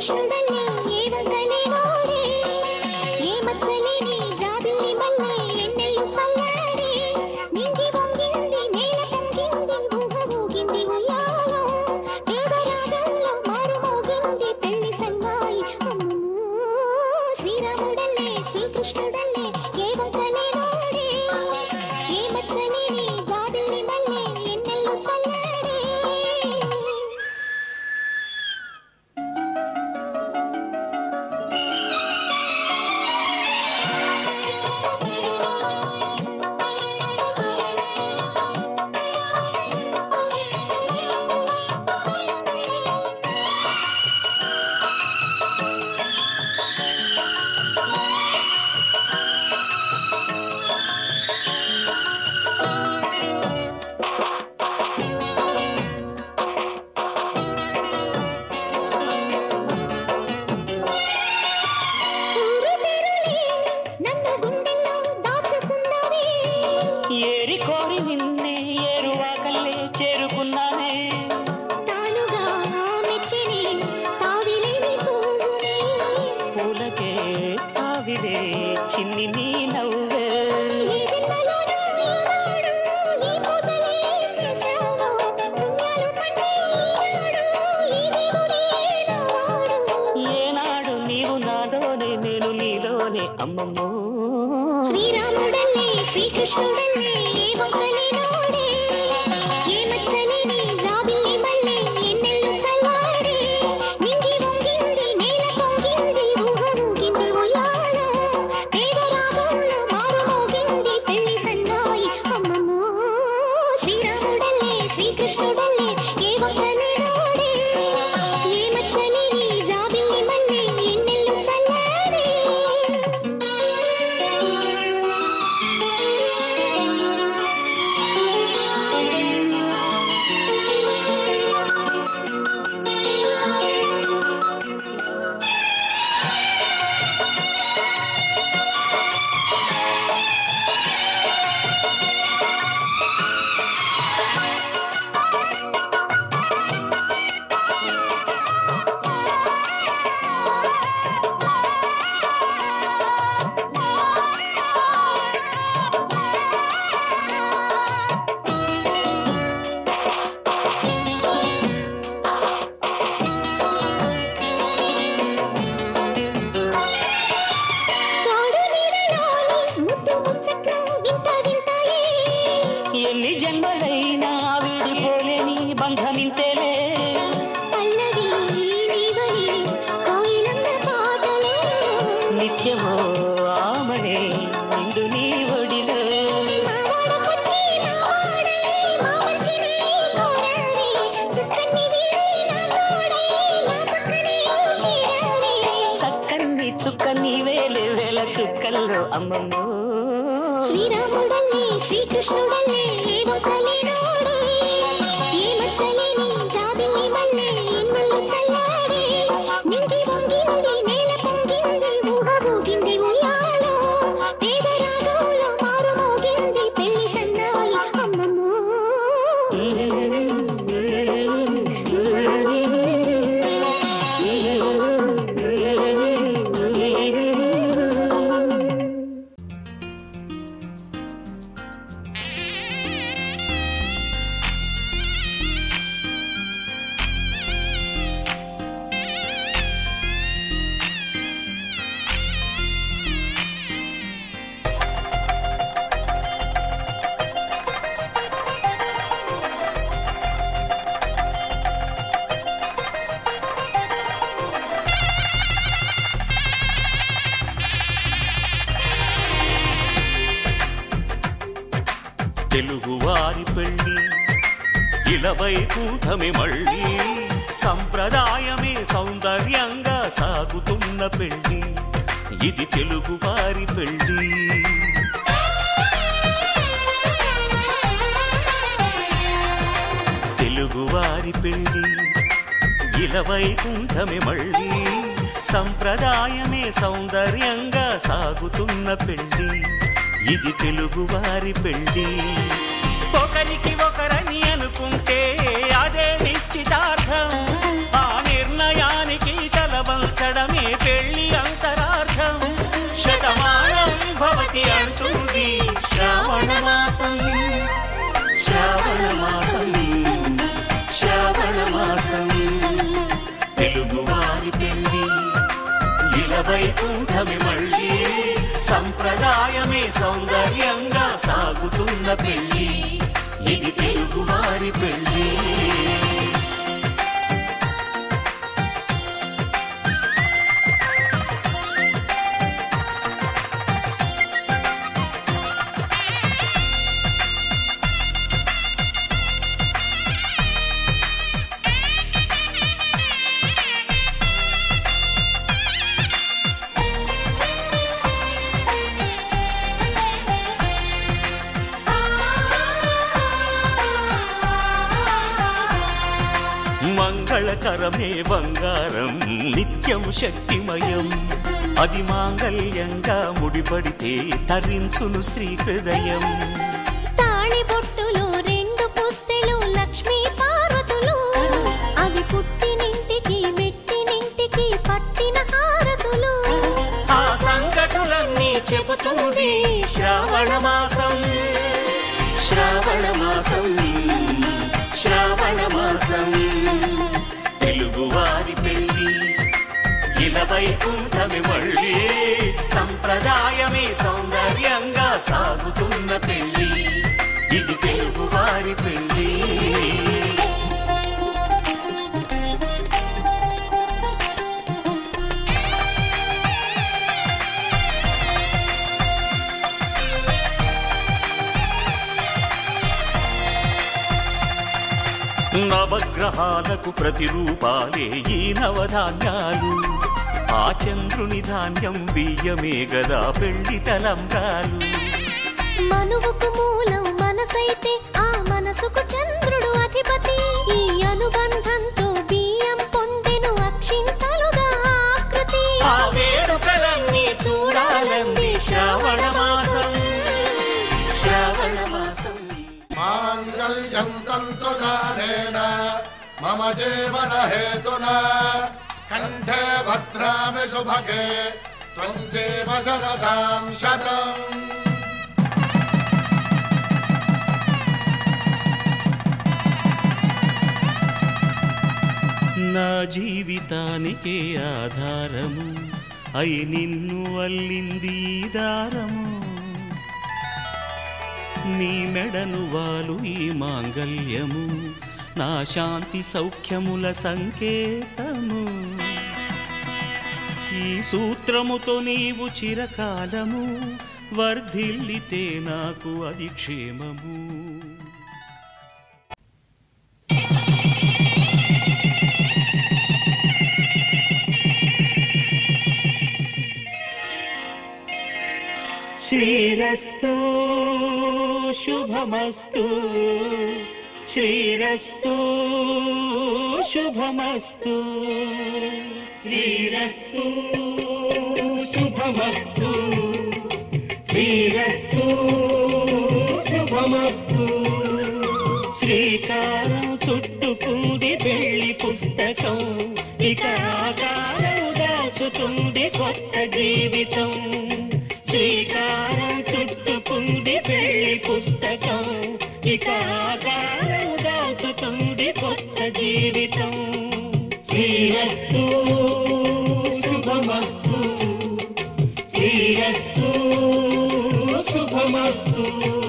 శ్రీకృష్ణుడల్లే ఏ వంకలేనోడే ఏ మచ్చలేని జాబిల్లి మల్లె ఎన్నెల్లు చల్లాడే నింగి వంగింది నేల పొంగింది ఊహ ఊగింది ఉయ్యాలో పేద రాగంలో మారు మోగింది పెళ్లి సన్నాయి అమ్మమ్మో శ్రీరాముడల్లే శ్రీకృష్ణుడల్లే ఏ వంకలేనోడే ఏ మచ్చలేని జాబిల్లి మల్లె ఎన్నెల్లు చల్లాడే ఊరు పేరులేని నన్ను గుండెల్లో దాచుకున్నావే ఏరి కోరి నిన్నే ఏరువాకల్లే చేరుకున్నానే తానుగా మెచ్చని తావిలేని పువ్వునే పూలకే ఆవిడే చిన్ని నీ నవ్వే ఈ జన్మలోనూ ఈనాడు ఈ పూజలే చేశాను పుణ్యాలు పండే ఈనాడు ఈ దేవుడే నావాడు ఏనాడు నీవు నాలోనే నేను నీలోనే అమ్మమ్మో శ్రీరాముడల్లే శ్రీకృష్ణుడల్లే ఏ వంకలేనోడే ఏ మచ్చలేని జాబిల్లి మల్లె ఎన్నెల్లు చల్లాడే నింగి వంగింది నేల పొంగింది ఊహ ఊగింది ఉయ్యాలో పేద రాగంలో మారు మోగింది పెళ్లి సన్నాయి అమ్మమ్మో శ్రీరాముడల్లే శ్రీకృష్ణుడల్లే ఏ వంకలేనోడే ఏ మచ్చలేని జాబిల్లి మల్లె ఎన్నెల్లు చల్లాడే తోడు నీడలోని ముద్దు ముచ్చట్లు వింత వింతాయే ఎన్ని జన్మలైనా విడిపోలేని బంధమింతేలే పల్లవి నీవని కోయిలమ్మ పాటలే నిత్యమో ఆమడే నిండు నీ ఒడిలో మావాడకొచ్చి మావాడే మా మంచిని కోరాలి చుక్కని వీడి నా తోడే నా పక్కనే చేరాలి చక్కని చుక్క నీవేలే వేల చుక్కల్లో అమ్మమ్మో శ్రీరాముడల్లే శ్రీకృష్ణుడల్లే ఏ ఒక్కలేనోడే ఏ మచ్చలేని జాబిల్లి మల్లె ఎన్నెల్లు చల్లాడే నింగి వంగింది నేల పొంగింది ఊహ ఊగింది ఉయ్యాలో పేద రాగంలో మారు మోగింది పెళ్లి సన్నాయి అమ్మమ్మో తెలుగువారి పెళ్ళి ఇలవై కూటమి మళ్ళీ సంప్రదాయమే సౌందర్యంగా సాగుతున్న పెళ్ళి ఇది తెలుగువారి పెళ్ళి తెలుగువారి పెళ్ళి ఇలవై కుంఠమే మళ్ళీ సంప్రదాయమే సౌందర్యంగా సాగుతున్న పెళ్ళి ఇది తెలుగువారి పెళ్ళి ఒకరికి ఒకరని అనుకుంటే అదే నిశ్చితార్థం ఆ నిర్ణయానికి తలవం వైకుంఠమే మళ్ళీ సంప్రదాయమే సౌందర్యంగా సాగుతున్న పెళ్లి ఇది తెలుగువారి పెళ్లి మంగళకరమే బంగారం నిత్యం శక్తిమయం అది మాంగళ్యంగా ముడిపడితే తరించును స్త్రీ హృదయం తాళి బొట్టులు రెండు పుస్తెలు లక్ష్మీ పార్వతులు అవి పుట్టినింటికి మెట్టినింటికి పట్టిన హారతులు ఆ సంగతులన్నీ చెబుతుంది శ్రావణ మాసం శ్రావణ మాసం శ్రావణ మాసం తెలుగువారి పెళ్లి ఇలా వైకుంఠమే మళ్ళీ సంప్రదాయమే సౌందర్యంగా సాగుతున్న పెళ్లి ఇది తెలుగువారి పెళ్లి నవగ్రహాలకు ప్రతిరూపాలే ఈ నవధాన్యాలు ఆ చంద్రుని ధాన్యం బియ్యమే గదా పెళ్లి తలంబ్రాలు మనువుకు మూలం మనసైతే ఆ మనసుకు చంద్రుడు అధిపతి ఈ అనుబంధంతో బియ్యం పొందెను అక్షింతలుగా ఆకృతి ఆ వేడుకలన్నీ చూడాలంది శ్రావణ మాసం శ్రావణ మాసం మాంగళ్యం తంతునానేన మమ జీవన హేతున కంఠే భద్రామి శుభగే త్వం జీవ శరదాం శతం నా జీవితానికే ఆధారము అయి నిన్ను అల్లింది ఈ దారము నీ మెడను వాలు ఈ మాంగల్యము నా శాంతి సౌఖ్యముల సంకేతము ఈ సూత్రముతో నీవు చిరకాలము వర్ధిల్లితే నాకు అది క్షేమము శ్రీరస్తు శుభమస్తు శ్రీరస్తు శుభమస్తు శ్రీరస్తు శుభమస్తు శ్రీరస్తు శుభమస్తు శ్రీకారం చుట్టుకుంది పెళ్లి పుస్తకం ఇక ఆకారం దాచుతుంది కొత్త జీవితం శ్రీకారం చుట్టుకుంది పెళ్లి పుస్తకం ఇక ఆకారం దాచుతుంది కొత్త జీవితం శ్రీరస్తు శుభమస్తు శ్రీరస్తు శుభమస్తు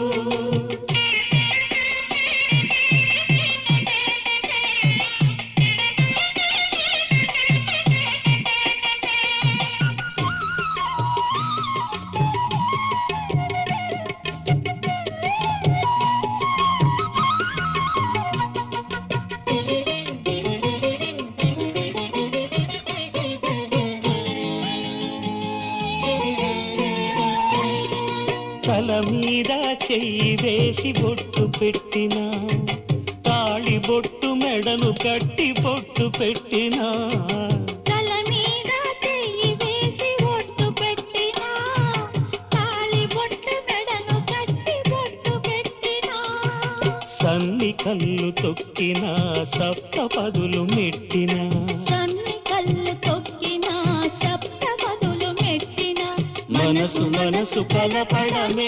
తల మీద చెయ్యి వేసి బొట్టు పెట్టిన తాళి బొట్టు మెడలు కట్టి బొట్టు పెట్టిన తల మీద చెయ్యి వేసి ఒట్టు పెట్టినా తాళి బొట్టు మెడను కట్టి బొట్టు పెట్టినా సన్ని కళ్ళు తొక్కిన సప్త పదులు మెట్టిన సన్ని కళ్ళు తొక్కినా సప్త పదులు మెట్టినా మనసు మనసు కలపడమే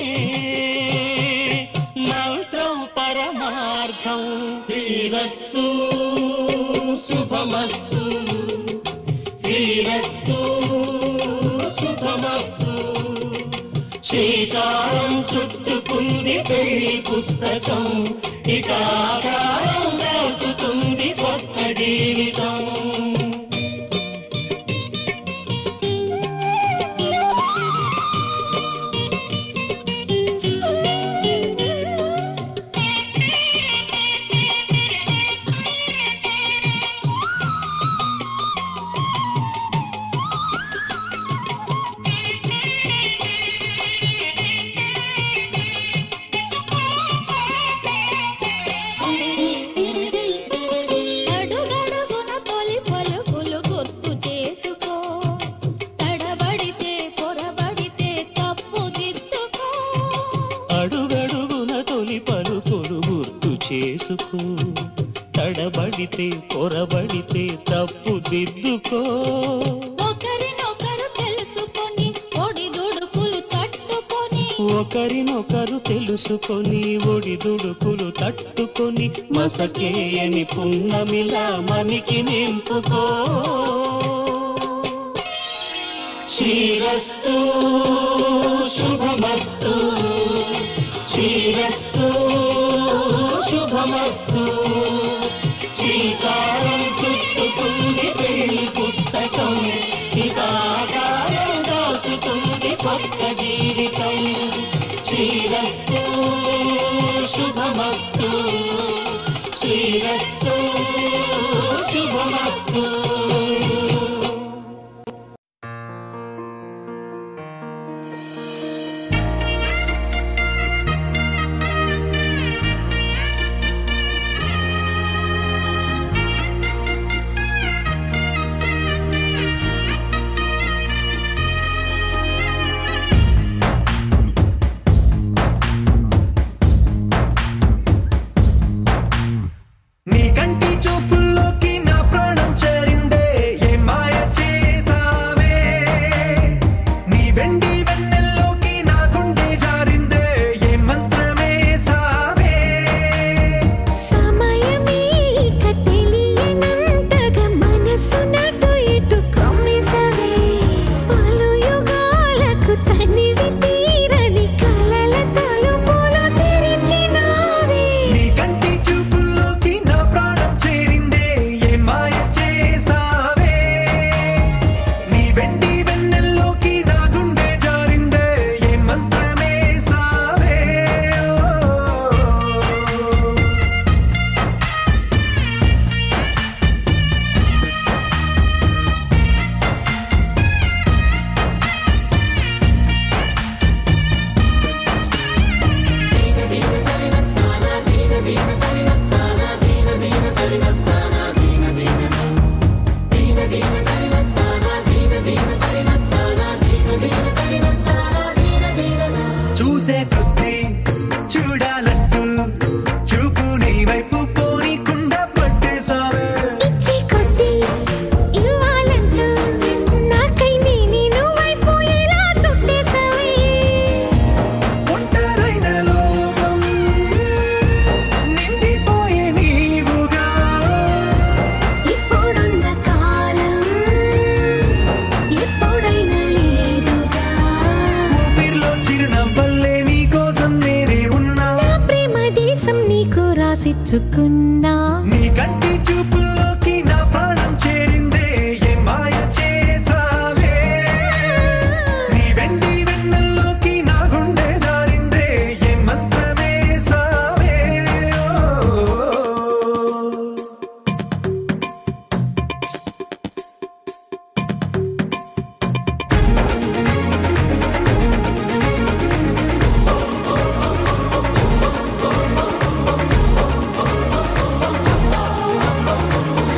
మంత్రం పరమార్థం శ్రీరస్తు శుభమస్తు శ్రీరస్తు దాచుతుంది పెళ్లి పుస్తకం ఇక ఆకారం దాచుతుంది కొత్త జీవితం అడుగడుగున తొలి పలుకులు గుర్తు చేసుకో తడబడితే పొరబడితే తప్పు దిద్దుకో అడుగడుగున తొలి పలుకులు గుర్తు చేసుకో తడబడితే పొరబడితే తప్పు దిద్దుకో ఒకరినొకరు తెలుసుకొని ఒడిదుడుకులు తట్టుకొని ఒకరినొకరు తెలుసుకొని ఒడిదుడుకులు తట్టుకొని మసకేయని పున్నమిలా మనికి నింపుకో శ్రీరస్తు శుభమస్తు శ్రీరస్తు శుభమస్తు శ్రీకారం చుట్టుకుంది పెళ్లి పుస్తకం ఇక ఆకారం దాచుతుంది కొత్త జీవితం శ్రీరస్తు శుభమస్తు శ్రీరస్తు శుభమస్తు నీ కంటి చూపుల్లోకి నా ప్రాణం చేరిందే ఏ మాయ చేసావే నీ వెండి వెన్నెల్లోకి నా గుండె జారిందే ఏ మంత్రమే సావే సమయమే ఇక తెలియనంతగా మనసు నటు ఇటు కమ్మిసవే పలు యుగాలకు తనివి తీరని కలల తలుపులు తెరిచినావే నీ కంటి చూపుల్లోకి నా ప్రాణం చేరిందే ఏ మాయ చేసావే నీ వెండి వెన్నెల్లోకి నా గుండె జారిందే ఏ మంత్రమే సావే ఓ. చూసే కొద్దీ చూడాలంటూ చూపు నీ వైపు పోనీకుండా పట్టేశావే ఇచ్చే కొద్దీ ఇవ్వాలంటూ నాకై నేనే నువ్వైపోయేలా చుట్టేసావే ఒంటరైన లోకం నిండిపోయే నీవుగా ఇప్పుడున్న కాలం ఎప్పుడైనా లేదుగా ఊపిరిలో చిరునవ్వల్లే నీ కోసం నేనే ఉన్నా నా ప్రేమ దేశం నీకు రాసిచ్చుకున్నా నీ కంటి చూపుల్లోకి నా ప్రాణం చేరిందే ఏ మాయ చేసావే నీ వెండి వెన్నెల్లోకి నా గుండె జారిందే ఏ మంత్రమే సావే ఓ. ఆ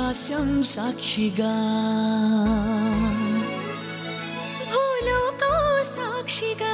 ఆకాశం సాక్షిగా భూలోకం సాక్షిగా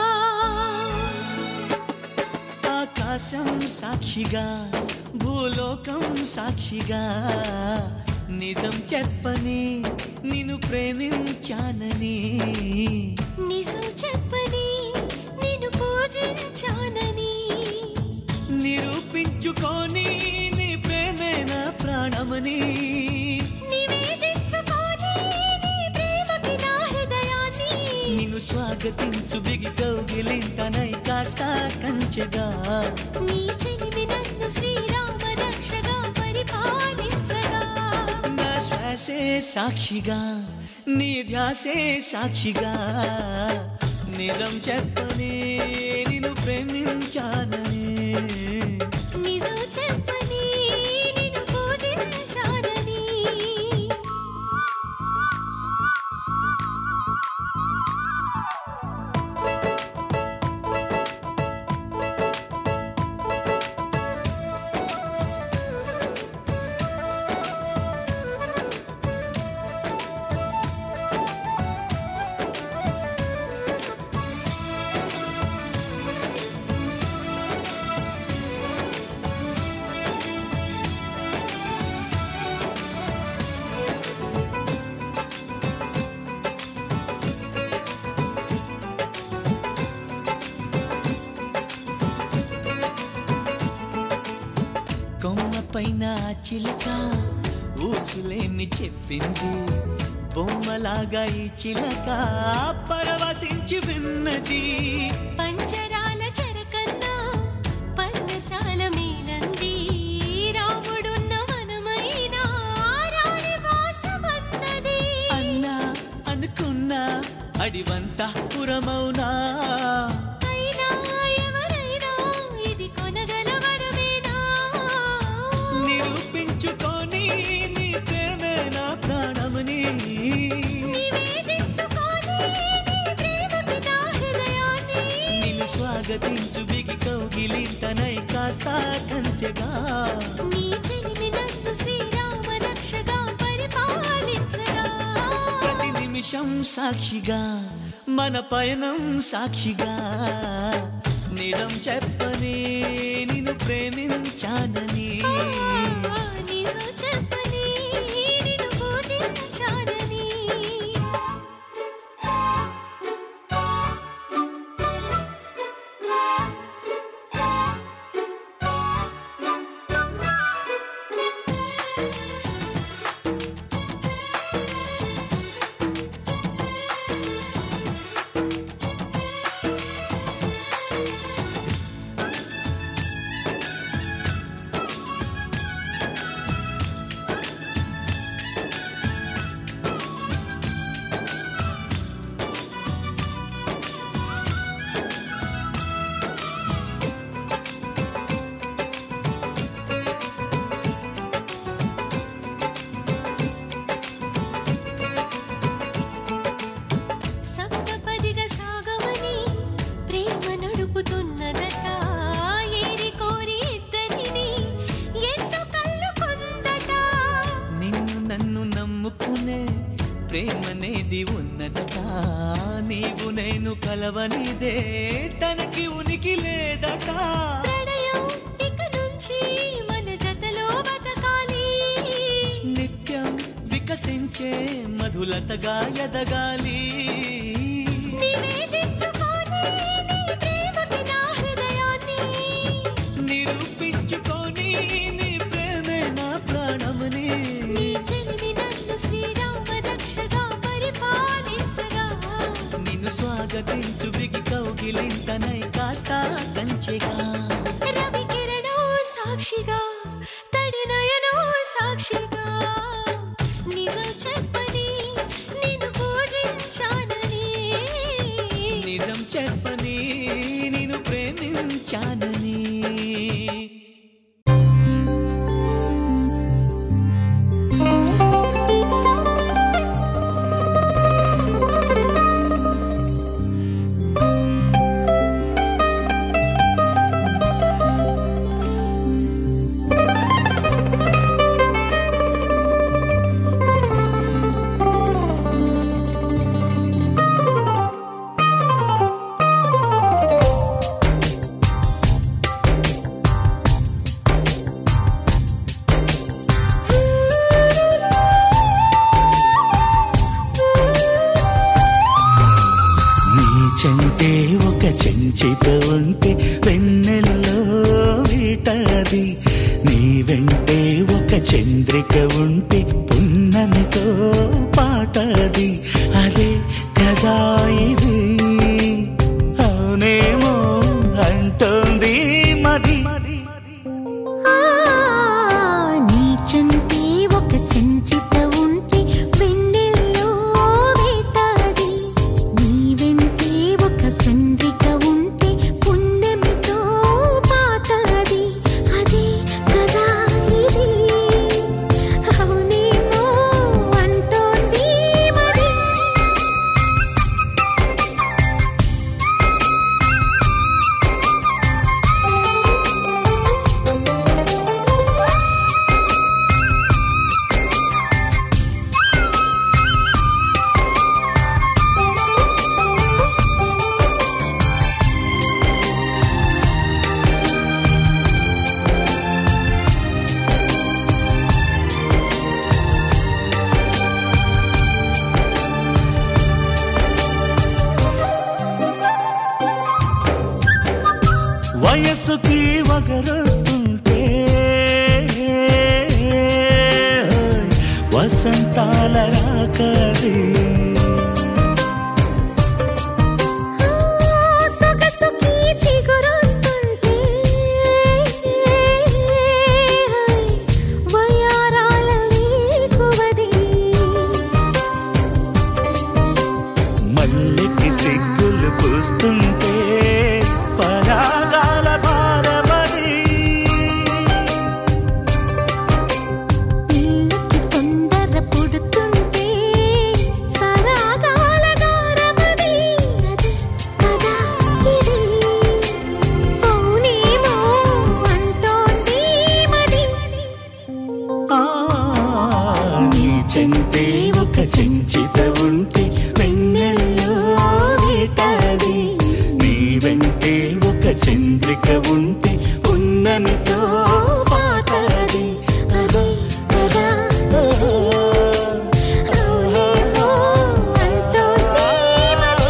ఆకాశం సాక్షిగా భూలోకం సాక్షిగా నిజం చెప్పని నిన్ను ప్రేమించానని నిజం చెప్పని నేను పూజించానని నిరూపించుకొని నీ ప్రేమే నా ప్రాణమని నివేదించుకొని నీ ప్రేమకి నా హృదయాన్ని నిన్ను స్వాగతించు బిగి కౌగిలింతనై కాస్త కంచెగా నీ చెలిమి నన్ను శ్రీరామ రక్షగా పరిపాలించగా నా శ్వాసే సాక్షిగా నీ ధ్యాసే సాక్షిగా నిజం చెప్పని నిన్ను ప్రేమించానని నిజం చెప్పని నిన్ను పూజించానని కొమ్మ పైన చిలక ఊసులేమి చెప్పింది బొమ్మలాగా ఈ చిలక పరవశించి విన్నది పంచరాల చెరకన్నా పర్ణశాల మేలంది రాముడున్న వనమైనా రాణి వాసమన్నది అన్నా అనుకున్నా అడివంతా పురమౌనా అయినా ఎవరైనా ఇది కొనగల వరమేనా నిరూపించుకొని నీ ప్రేమే నా ప్రాణమని నివేదించుకొని నీ ప్రేమకి నా హృదయాన్ని నిన్ను స్వాగతించు బిగి కౌగిలింతనై కాస్త కంచెగా నీ చెలిమి నన్ను శ్రీరామ రక్షగా పరిపాలించగా ప్రతి నిమిషం సాక్షిగా మన పయనం సాక్షిగా నిజం చెప్పని నిన్ను ప్రేమించానని ఆ, నిజం చెప్పని నిన్ను పూజించానని సప్తపదిగా సాగమని ప్రేమ నడుపుతున్నదట ఏరి కోరి ఇద్దరిని ఎన్నో కళ్ళు కొందట నిన్ను నన్ను నమ్ముకునే ప్రేమనేది ఉన్నదట నీవు నేను కలవనిదే తనకి ఉనికి లేదట ప్రణయం ఇక నుంచి మన జతలో బతకాలి నిత్యం వికసించే మధులతగా ఎదగాలి నివేదించుకొని నీ ప్రేమకి నా హృదయాన్ని నిరూపించుకొని నీ ప్రేమే నా ప్రాణమని నీ చెలిమి నన్ను శ్రీరామ రక్షగా పరిపాలించగా నిన్ను స్వాగతించు బిగి కౌగిలింతనై కాస్త కంచెగా రవి కిరణో సాక్షిగా తడి నయనో సాక్షిగా నిజం చెప్పని నిన్ను పూజించానని నిజం చెప్పని నిన్ను ప్రేమించానని ఆ ఒక చెంచిత ఉంటే వెన్నెల్లో వీటది నీ వెంటే ఒక చంద్రిక ఉంటే పున్నమితో పాటది అదే కదా ఇది అవునేమో అంటోంది మది ఆ నీ చెంతే ఒక చెంచిత ఉంటే వెన్నెల్లో వేటాది నీ వెంటే ఒక చంద్రిక ఉంటే పుణ్యమితో పాటది అదే కదా ఇది అవునేమో అంటోంది మరి వయస్సుకి వగరొస్తుంటే వసంతాల రాకది సొగసుకి చిగురొస్తుంటే వయారాల వేకువది మల్లెకి సిగ్గులు పూస్తుంటే పరాగాల భారమది పిల్లకి తొందర పుడుతుంటే సరాగాల దారమది అది కదా ఇది అవునేమో అంటోంది మరి ఆ, నీ చెంతే ఒక చెంచిత ఉంటే వెన్నెల్లో వేటాది నీ వెంటే ఒక చంద్రిక ఉంటే ఉన్నమితో పాటది అదే కదా అవునేమో అంటోంది మరి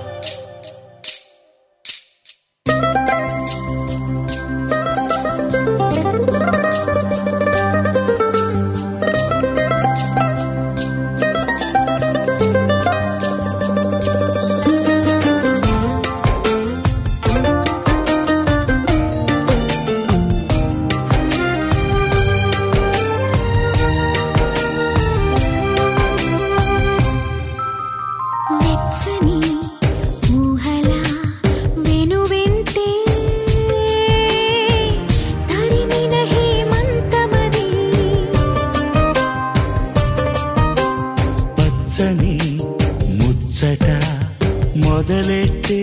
వెచ్చని ఊహల వెనువెంటే తరిమిన హేమంతమది పచ్చని ముచ్చట మొదలెట్టే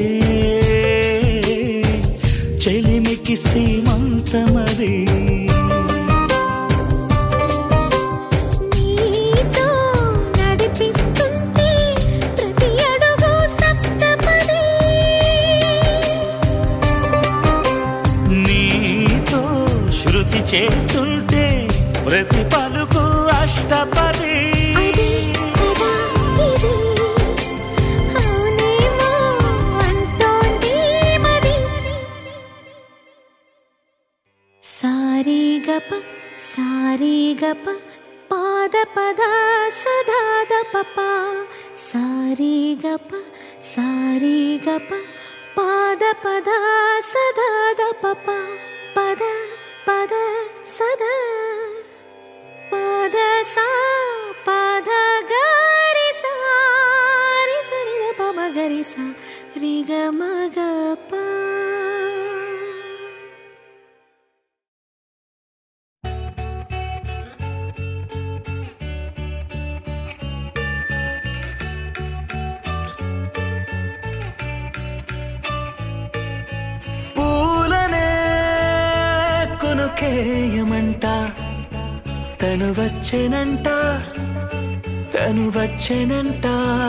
చెలిమికి సీమంతమది నీతో నడిపిస్తుంటే ప్రతి అడుగు సప్తపది నీతో శృతి చేస్తుంటే ప్రతి పలుకు అష్టపది అది కదా ఇది అవునేమో అంటోంది మరి సారీ గప సారీ గప పాద పద సదాద పప సారీ గప సారీ గప పాద పద సదాద పప పద పద సదా పద సా పద గరి సారి సరి ద పమ గరి సా రి గ మ గ ప పూలనే కొనుకేయమంట తను వచ్చెనంట తను వచ్చెనంట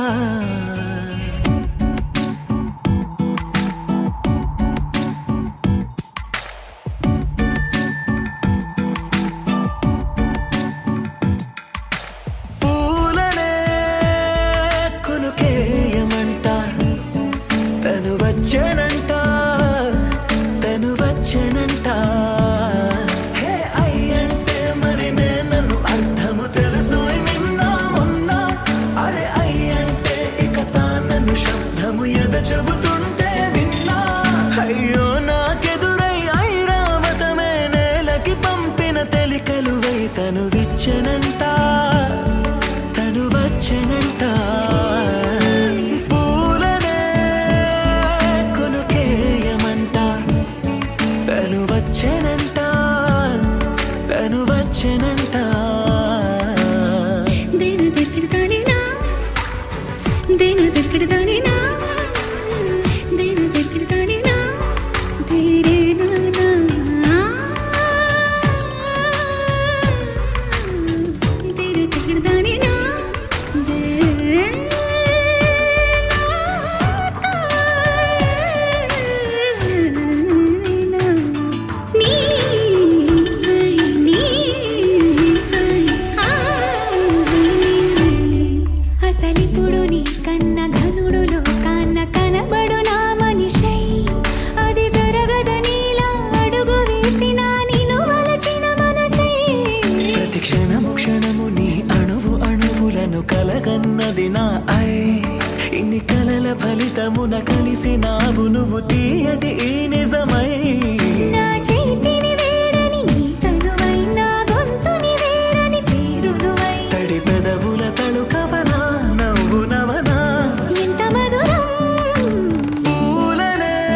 పూలనే కొనుకేయమంట తను వచ్చెనంట తెలికలువై తను విచ్చనంట తను వచ్చనంట పూలనే కొనుకేయమంట తను వచ్చనంట తను వచ్చనంట దేను దగ్గరదానినా దేను దగ్గరదానినా దేను దగ్గరదానినా దేరేనా దేను దగ్గరదానినా దేరేనా నీ నీ అసలిప్పుడు నీ కన్న ఘనుడులో కన్న కనబడు నా మనిషై అది జరగదనిలా అడుగు వేసిన నిన్ను వలచిన మనసై ప్రతి క్షణము క్షణము నీ అణువు అణువులను కలగన్నది నా ఐ ఇన్ని కలల ఫలితమున కలిసినావు నువ్వు తీయటి ఈ నిజమై నా చేతిని వేడని నీ తనువై నా గొంతుని వేరని పేరు నువ్వై తడి పెదవుల తళుకవనా నవ్వు నవనా ఎంత మధురం పూలనే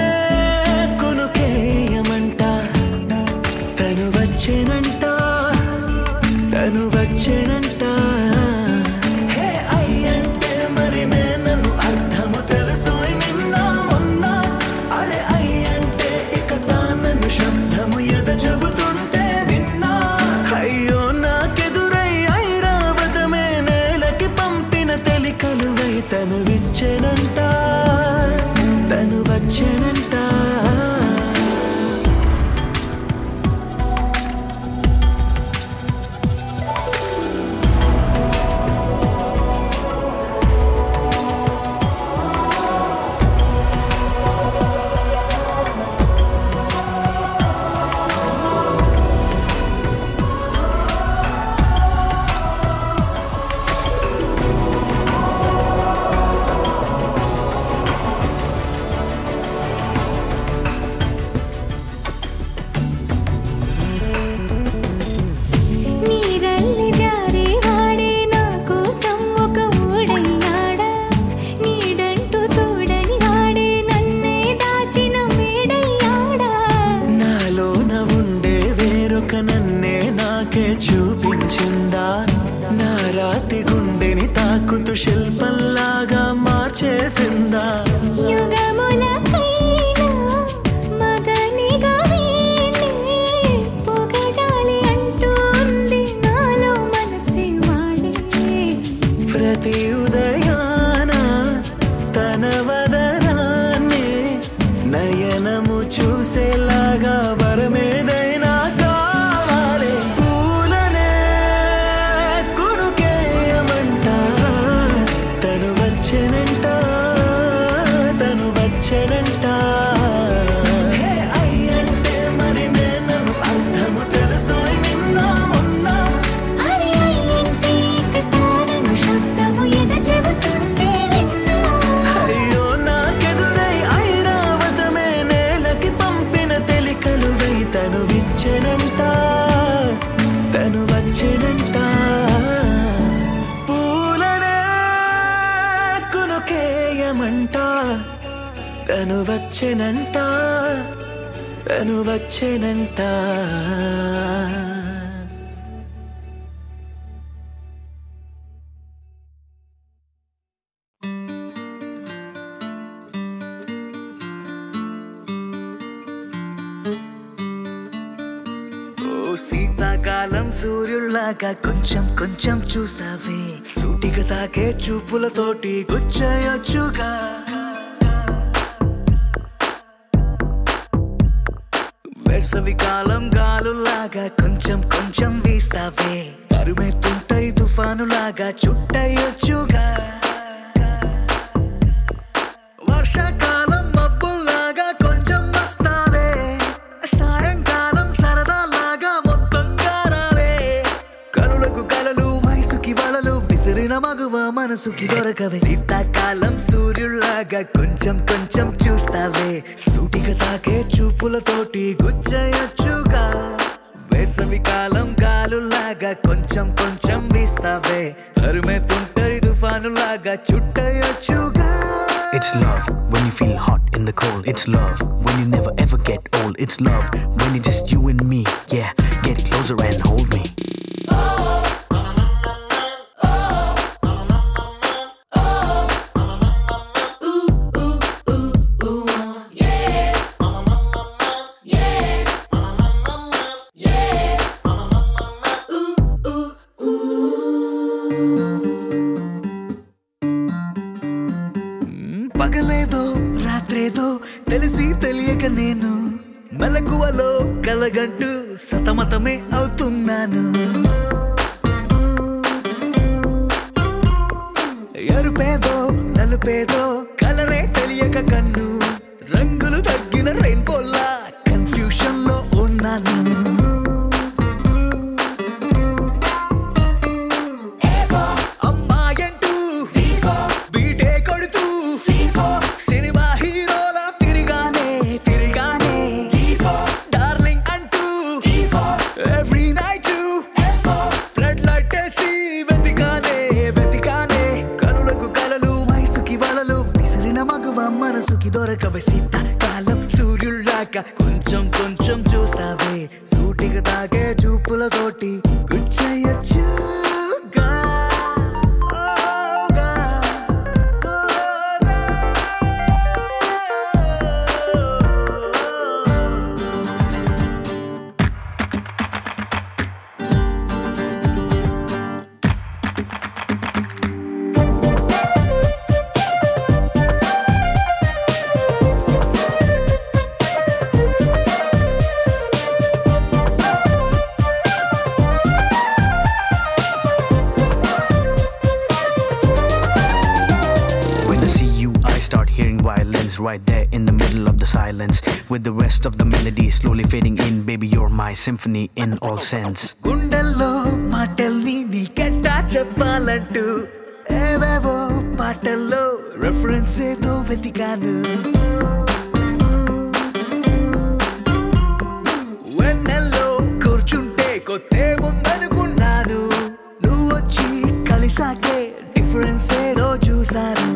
కొనుకేయమంట తను వచ్చేనంట తను వచ్చేనంట హే అయ్యంటే మరి నేను అర్థము తెలుసు నిన్న మొన్న అరే అయ్యంటే ఇక తానను శబ్దము ఎద చెబుతుంటే విన్నా అయ్యో నాకెదురై ఐరావతమే నేలకి పంపిన తెలికలువై తను విచ్చెనంట తను వచ్చెనంట నీరల్లి జారే వాడే నా కోసం ఒక ఊడయ్యాడా నీడంటూ చూడని వాడే నన్నే దాచిన మేడయ్యాడా నాలోన ఉండే వేరొక నన్నే నాకే చూపించిందా నా రాతి గుండెని తాకుతూ శిల్పంలాగా మార్చేసిందా యుగములకైనా మగనిగా వీణ్ణి పొగడాలి అంటూ ఉంది నాలో మనసే వాడే ప్రతి ఉదయాన తన వదనాన్ని నయనము చూసేలాగా వరమేదైనా కావాలి పూలనే కొనుకేయమంట తను వచ్చెనంట తను వచ్చెనంట హే అయ్యంటే మరి నేను అర్థము తెలుసు నిన్న మొన్న అరే అయ్యంటే ఇక తానను శబ్దము ఎద చెబుతుంటే విన్నా అయ్యో నాకెదురై ఐరావతమే నేలకి పంపిన తెలికలువై తను విచ్చెనంట తను వచ్చెనంట పూలనే కునుకేయమంట తను వచ్చెనంట తను వచ్చెనంట ఓ శీతాకాలం సూర్యుల్లాగా కొంచెం కొంచెం చూస్తావే సూటిగా తాకే చూపులతోటి గుచ్చయొచ్చుగా వేసవి కాలం గాలులాగా కొంచెం కొంచెం వీస్తావే తరుమెత్తుంటరి తుఫానులాగా చుట్టయొచ్చుగా వర్షాకాలం మబ్బుల్లాగా కొంచెం వస్తావే సాయంకాలం సరదాలాగా మొత్తంగా రావే కనులకు కలలు వయసుకి వలలు విసిరిన మగువ మనసుకి దొరకవే శీతాకాలం సూర్యుల్లాగా కొంచెం కొంచెం చూస్తావే సూటిగా తాకే చూపులతోటి గుచ్చయొచ్చుగా వేసవి కాలం గాలులాగా కొంచెం కొంచెం వీస్తావే తరుమేతుంటరి తుఫానులాగా చుట్టయొచ్చుగా It's love when you feel hot in the cold. It's love when you never ever get old. It's love when it's just you and me. Yeah, get closer and hold me. పగలేదో రాత్రేదో తెలిసి తెలియక నేను మెలకువలో కలగంటూ సతమతమే అవుతున్నాను ఎరుపేదో నలుపేదో కలరే తెలియక కన్ను రంగులు తగ్గిన రెయిన్బోలా confusion లో ఉన్నాను అమ్మాయంటూ బీటే కొడుతూ సినిమా హీరోలా తిరిగానే తిరిగానే డార్లింగ్ అంటూ ఎవ్రీ నైట్ ఫ్లడ్ లైట్ వేసి వెతికానే వెతికానే కనులకు కలలు వయసుకి వలలు విసిరిన మగువ మనసుకి దొరకవే శీతాకాలం సూర్యుళ్ళాక కొంచెం కొంచెం చూస్తావే సూటిగా తాగే చూపులతోటి గుచ్చయచ్చుగా ఓగా, ఓగా. When I see you, I start hearing violins right there in the middle of the silence. With the rest of the melody slowly fading in, baby, you're my symphony in all sense. గుండెల్లో మాటల్ని నీకెట్టా చెప్పాలంటూ ఏవేవో పాటల్లో reference ఏదో వెతికాను వెన్నెల్లో కూర్చుంటే కొత్తే ముందనుకున్నాను నువ్వు వచ్చి కలిసాకే డిఫరెన్స్ ఏదో చూశాను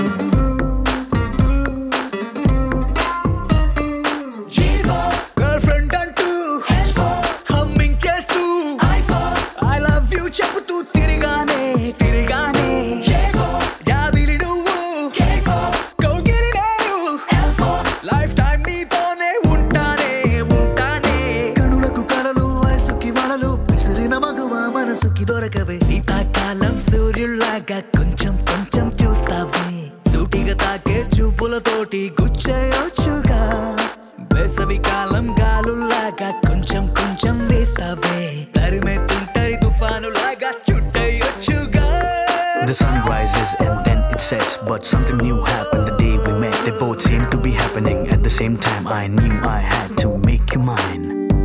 గర్ల్ ఫ్రెండ్ అంటూ హమ్మింగ్ చేస్తూ ఐ లవ్ యూ చెబుతూ తిరిగానే తిరిగానే జాబిలి నువ్వు కౌగిలి నేను లైఫ్ టైం నీతోనే ఉంటానే ఉంటానే కనులకు కలలు వయసుకి వలలు విసిరిన మగువ మనసుకి దొరకవే శీతాకాలం సూర్యుల్లాగా కొంచెం కొంచెం చూస్తావే సూటిగా తాకే చూపులతోటి గుచ్చయొచ్చుగా వేసవి కాలం గాలుల్లాగా కొంచెం కొంచెం వేస్తావే తరిమెత్తుంటరి తుఫానులాగా చుట్టయొచ్చుగా The sun rises and then it sets, but something new happened the day we met. They both seemed to be happening at the same time. I knew I had to make you mine.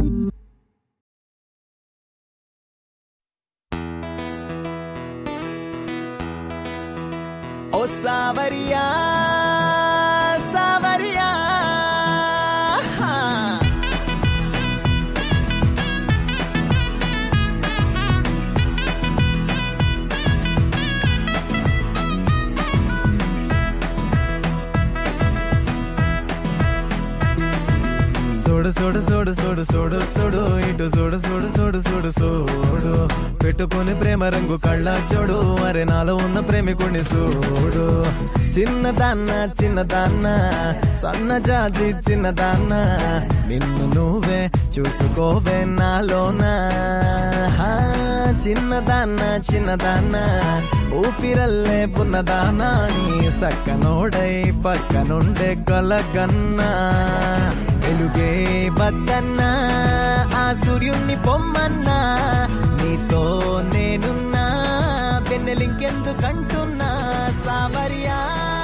ఓ సావరియా సావరియా చూడు చూడు చూడు చూడు చూడు చూడు ఇటు చూడు చూడు చూడు చూడు చూడు పెట్టుకుని ప్రేమ రంగు కళ్ళ చూడు అరే నాలో ఉన్న ప్రేమికుడిని చూడు చిన్నదాన్న చిన్నదాన్న సన్న జాతి చిన్నదాన్న నిన్ను నువ్వే చూసుకోవే నాలోనా హా, చిన్నదాన్న చిన్నదాన్న ఊపిరల్లే పున్నదానా నీ సక్కనోడై పక్కనుండే కలగన్నా వెలుగే బద్దన్నా ఆ సూర్యుణ్ణి పొమ్మన్నా నీతో నేనున్నా వెన్నెలింకెందుకంటున్నా సామర్యా